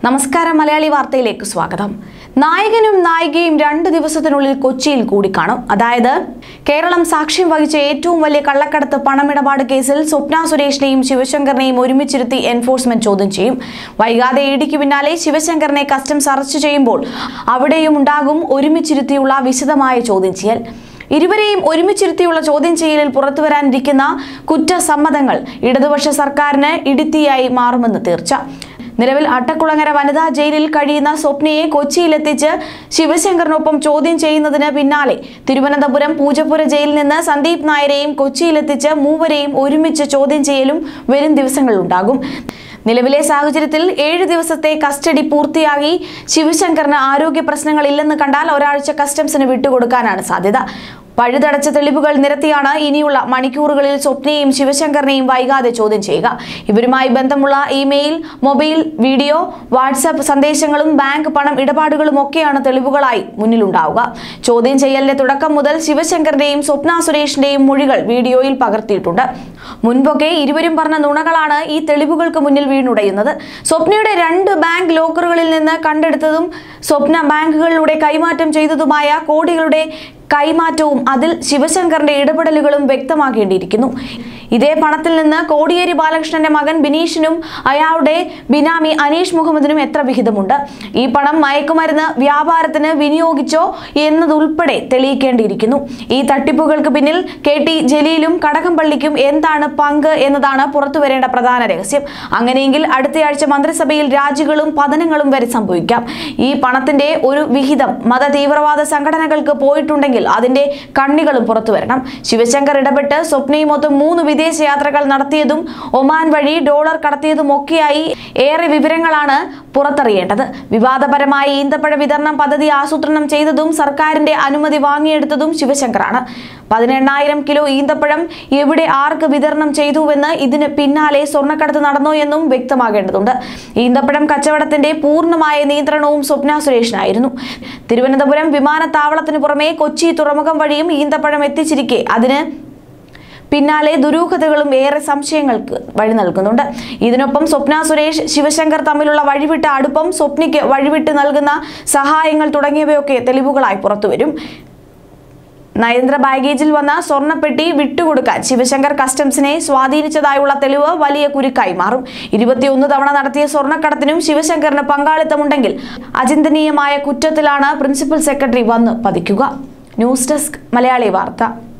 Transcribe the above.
നമസ്കാരം മലയാളി വാർത്തയിലേക്ക് സ്വാഗതം നായകനും നായികയും രണ്ട് ദിവസത്തിനുള്ളിൽ കൊച്ചിയിൽ കൂടിക്കാണും അതായത് കേരളം സാക്ഷ്യം വഹിച്ച ഏറ്റവും വലിയ കള്ളക്കടത്ത് പണമിടപാട് കേസിൽ സ്വപ്ന സുരേഷിനെയും ശിവശങ്കറിനെയും ഒരുമിച്ചിരുത്തി എൻഫോഴ്സ്മെന്റ് ചോദ്യം ചെയ്യും വൈകാതെ ഇടിക്ക് പിന്നാലെ ശിവശങ്കറിനെ കസ്റ്റംസ് അറസ്റ്റ് ചെയ്യുമ്പോൾ അവിടെയും ഉണ്ടാകും ഒരുമിച്ചിരുത്തിയുള്ള വിശദമായ ചോദ്യം ചെയ്യൽ ഇരുവരെയും ഒരുമിച്ചിരുത്തിയുള്ള ചോദ്യം ചെയ്യലിൽ പുറത്തുവരാനിരിക്കുന്ന കുറ്റസമ്മതങ്ങൾ ഇടതുപക്ഷ സർക്കാരിന് ഇടുത്തിയായി മാറുമെന്ന് തീർച്ച നിലവിൽ അട്ടക്കുളങ്ങര വനിതാ ജയിലിൽ കഴിയുന്ന സ്വപ്നയെ കൊച്ചിയിലെത്തിച്ച് ശിവശങ്കറിനൊപ്പം ചോദ്യം ചെയ്യുന്നതിന് പിന്നാലെ തിരുവനന്തപുരം പൂജപ്പുര ജയിലിൽ നിന്ന് സന്ദീപ് നായരെയും കൊച്ചിയിലെത്തിച്ച് മൂവരെയും ഒരുമിച്ച് ചോദ്യം ചെയ്യലും വരും ദിവസങ്ങളിലുണ്ടാകും നിലവിലെ സാഹചര്യത്തിൽ ഏഴ് ദിവസത്തെ കസ്റ്റഡി പൂർത്തിയാക്കി ശിവശങ്കറിന് ആരോഗ്യ പ്രശ്നങ്ങളില്ലെന്ന് കണ്ടാൽ ഒരാഴ്ച കസ്റ്റംസിന് വിട്ടുകൊടുക്കാനാണ് സാധ്യത പഴുതടച്ച തെളിവുകൾ നിരത്തിയാണ് ഇനിയുള്ള മണിക്കൂറുകളിൽ സ്വപ്നയെയും ശിവശങ്കറിനെയും വൈകാതെ ചോദ്യം ചെയ്യുക ഇവരുമായി ബന്ധമുള്ള ഇമെയിൽ മൊബൈൽ വീഡിയോ വാട്സാപ്പ് സന്ദേശങ്ങളും ബാങ്ക് പണം ഇടപാടുകളും ഒക്കെയാണ് തെളിവുകളായി മുന്നിലുണ്ടാവുക ചോദ്യം ചെയ്യലിന്റെ തുടക്കം മുതൽ ശിവശങ്കറിന്റെയും സ്വപ്ന സുരേഷിന്റെയും മൊഴികൾ വീഡിയോയിൽ പകർത്തിയിട്ടുണ്ട് മുൻപൊക്കെ ഇരുവരും പറഞ്ഞ നുണകളാണ് ഈ തെളിവുകൾക്ക് മുന്നിൽ വീണുടയുന്നത് സ്വപ്നയുടെ രണ്ട് ബാങ്ക് ലോക്കറുകളിൽ നിന്ന് കണ്ടെടുത്തതും സ്വപ്ന ബാങ്കുകളിലൂടെ കൈമാറ്റം ചെയ്തതുമായ കോടികളുടെ കൈമാറ്റവും അതിൽ ശിവശങ്കറിന്റെ ഇടപെടലുകളും വ്യക്തമാക്കേണ്ടിയിരിക്കുന്നു ഇതേ പണത്തിൽ നിന്ന് കോടിയേരി ബാലകൃഷ്ണന്റെ മകൻ ബിനീഷിനും അയാളുടെ ബിനാമി അനീഷ് മുഹമ്മദിനും എത്ര വിഹിതമുണ്ട് ഈ പണം മയക്കുമരുന്ന് വ്യാപാരത്തിന് വിനിയോഗിച്ചോ എന്നതുൾപ്പെടെ തെളിയിക്കേണ്ടിയിരിക്കുന്നു ഈ തട്ടിപ്പുകൾക്ക് പിന്നിൽ കെ ടി ജലീലും കടകംപള്ളിക്കും എന്താണ് പങ്ക് എന്നതാണ് പുറത്തു വരേണ്ട പ്രധാന രഹസ്യം അങ്ങനെയെങ്കിൽ അടുത്തയാഴ്ച മന്ത്രിസഭയിൽ രാജികളും പതനങ്ങളും വരെ സംഭവിക്കാം ഈ പണത്തിന്റെ ഒരു വിഹിതം മത തീവ്രവാദ സംഘടനകൾക്ക് പോയിട്ടുണ്ടെങ്കിൽ അതിന്റെ കണ്ണികളും പുറത്തു വരണം ശിവശങ്കർ ഇടപെട്ട് സ്വപ്നയുമൊത്ത് മൂന്ന് വിദേശ യാത്രകൾ നടത്തിയതും ഒമാൻ വഴി ഡോളർ കടത്തിയതും ഒക്കെയായി ഏറെ വിവരങ്ങളാണ് പുറത്തറിയേണ്ടത് വിവാദപരമായ ഈന്തപ്പഴ വിതരണം പദ്ധതി ആസൂത്രണം ചെയ്തതും സർക്കാരിന്റെ അനുമതി വാങ്ങിയെടുത്തതും ശിവശങ്കറാണ് പതിനെണ്ണായിരം കിലോ ഈന്തപ്പഴം എവിടെ ആർക്ക് വിതരണം ചെയ്തുവെന്ന് ഇതിന് പിന്നാലെ സ്വർണ്ണക്കടത്ത് നടന്നോ എന്നും വ്യക്തമാകേണ്ടതുണ്ട് ഈന്തപ്പഴം കച്ചവടത്തിന്റെ പൂർണ്ണമായ നിയന്ത്രണവും സ്വപ്ന സുരേഷിനായിരുന്നു തിരുവനന്തപുരം വിമാനത്താവളത്തിന് പുറമെ കൊച്ചി തുറമുഖം വഴിയും ഈന്തപ്പഴം എത്തിച്ചിരിക്കെ അതിന് പിന്നാലെ ദുരൂഹതകളും ഏറെ സംശയങ്ങൾക്ക് വഴി നൽകുന്നുണ്ട് ഇതിനൊപ്പം സ്വപ്ന സുരേഷ് ശിവശങ്കർ തമ്മിലുള്ള വഴിവിട്ട അടുപ്പം സ്വപ്നയ്ക്ക് വഴിവിട്ട് നൽകുന്ന സഹായങ്ങൾ തുടങ്ങിയവയൊക്കെ തെളിവുകളായി പുറത്തുവരും നയന്ത്ര ബാഗേജിൽ വന്ന സ്വർണ്ണപ്പെട്ടി വിട്ടുകൊടുക്കാൻ ശിവശങ്കർ കസ്റ്റംസിനെ സ്വാധീനിച്ചതായുള്ള തെളിവ് വലിയ കുരുക്കായി മാറും ഇരുപത്തിയൊന്ന് തവണ നടത്തിയ സ്വർണ്ണക്കടത്തിനും ശിവശങ്കറിന് പങ്കാളിത്തമുണ്ടെങ്കിൽ അചിന്തനീയമായ കുറ്റത്തിലാണ് പ്രിൻസിപ്പൽ സെക്രട്ടറി വന്ന് പതിക്കുക ന്യൂസ് ഡെസ്ക് മലയാളി വാർത്ത